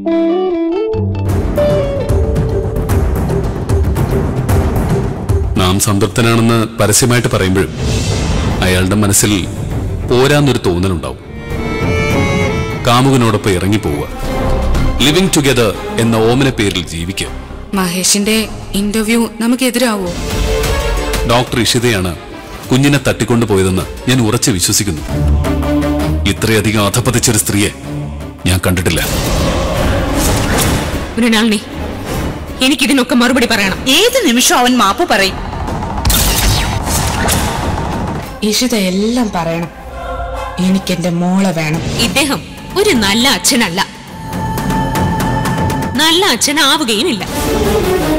നാം സംതൃപ്തനാണെന്ന് പരസ്യമായിട്ട് പറയുമ്പോഴും അയാളുടെ മനസ്സിൽ പോരാന്നൊരു തോന്നലുണ്ടാവും കാമുകനോടൊപ്പം ഇറങ്ങിപ്പോവുക ലിവിംഗ് ടുഗദർ എന്ന ഓമന പേരിൽ ജീവിക്കുക മഹേഷിന്റെ ഇന്റർവ്യൂ നമുക്കെതിരാവോ ഡോക്ടർ ഇഷിതയാണ് കുഞ്ഞിനെ തട്ടിക്കൊണ്ടുപോയതെന്ന് ഞാൻ ഉറച്ചു വിശ്വസിക്കുന്നു ഇത്രയധികം അധപ്പതിച്ചൊരു സ്ത്രീയെ ഞാൻ കണ്ടിട്ടില്ല മൃണാളിനി എനിക്കിതിനൊക്കെ മറുപടി പറയണം ഏത് നിമിഷം അവൻ മാപ്പ് പറയും ഇഷിത എല്ലാം പറയണം എനിക്കെന്റെ മോളെ വേണം ഇദ്ദേഹം ഒരു നല്ല അച്ഛനല്ല നല്ല അച്ഛനാവുകയുമില്ല